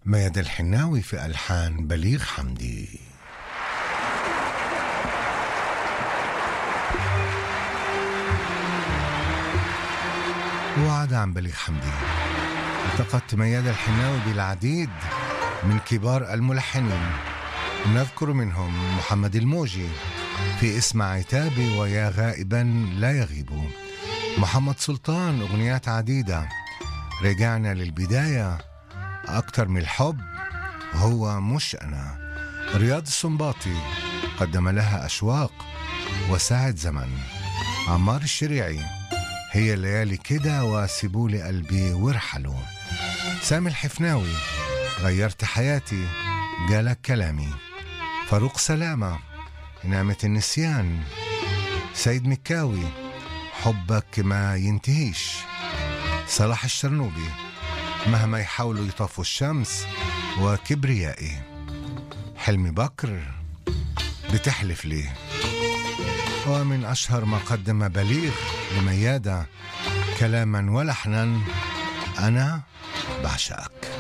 مياد الحناوي في ألحان بليغ حمدي وعد عن بليغ حمدي التقطت مياد الحناوي بالعديد من كبار الملحنين نذكر منهم محمد الموجي في اسم عتابي ويا غائبا لا يغيب محمد سلطان أغنيات عديدة رجعنا للبداية أكتر من الحب هو مش أنا رياض السنباطي قدم لها أشواق وساعة زمن عمار الشريعي هي الليالي كده وسيبولي قلبي وارحلوا سامي الحفناوي غيرت حياتي جالك كلامي فاروق سلامة نعمة النسيان سيد مكاوي حبك ما ينتهيش صلاح الشرنوبي مهما يحاولوا يطفوا الشمس وكبريائي حلمي بكر بتحلف لي ومن أشهر ما قدم بليغ لميادة كلاما ولحنا أنا بعشقك